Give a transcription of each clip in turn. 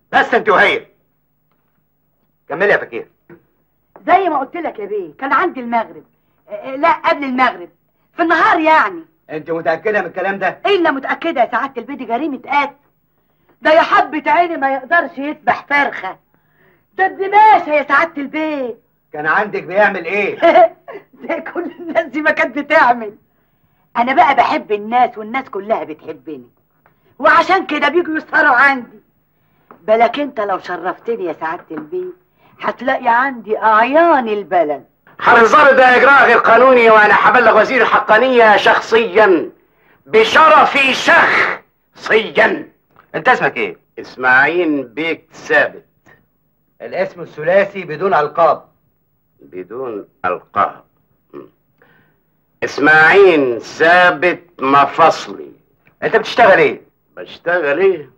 بس انت وهي كملي يا فكير زي ما قلت لك يا بيه كان عندي المغرب آه، لا قبل المغرب في النهار يعني انت متاكده من الكلام ده الا متاكده يا سعاده البيت جريمه قتل ده يا حبة عيني ما يقدرش يذبح فرخه ده ابن باشا يا سعاده البيت كان عندك بيعمل ايه زي كل الناس دي ما كانت بتعمل انا بقى بحب الناس والناس كلها بتحبني وعشان كده بيجوا يسهروا عندي بالك انت لو شرفتني يا سعاده البيت هتلاقي عندي اعيان البلد حنظر ده اجراء غير قانوني وانا هبلغ وزير الحقانيه شخصيا بشرفي شخصيا انت اسمك ايه اسماعيل بيك ثابت الاسم الثلاثي بدون القاب بدون القاب م. اسماعيل ثابت مفصلي انت بتشتغل ايه بشتغل ايه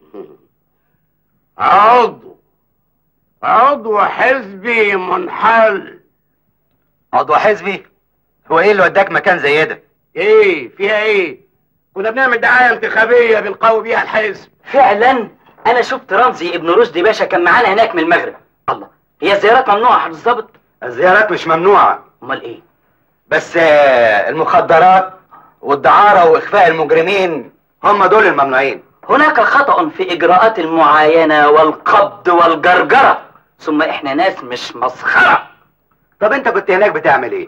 عضو عضو حزبي منحل عضو حزبي هو ايه اللي وداك مكان زي ده ايه فيها ايه كنا بنعمل دعايه انتخابيه بنقوي بيها الحزب فعلا انا شفت رمزي ابن رشدي باشا كان معانا هناك من المغرب الله هي الزيارات ممنوعه يا بالظبط الزيارات مش ممنوعه امال ايه بس آه، المخدرات والدعارة واخفاء المجرمين هم دول الممنوعين هناك خطأ في اجراءات المعاينه والقبض والجرجره ثم احنا ناس مش مسخره طب انت كنت هناك بتعمل ايه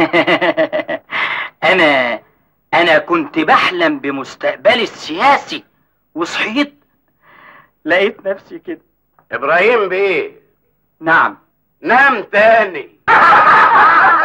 انا انا كنت بحلم بمستقبلي السياسي وصحيت لقيت نفسي كده ابراهيم بيه نعم نام تاني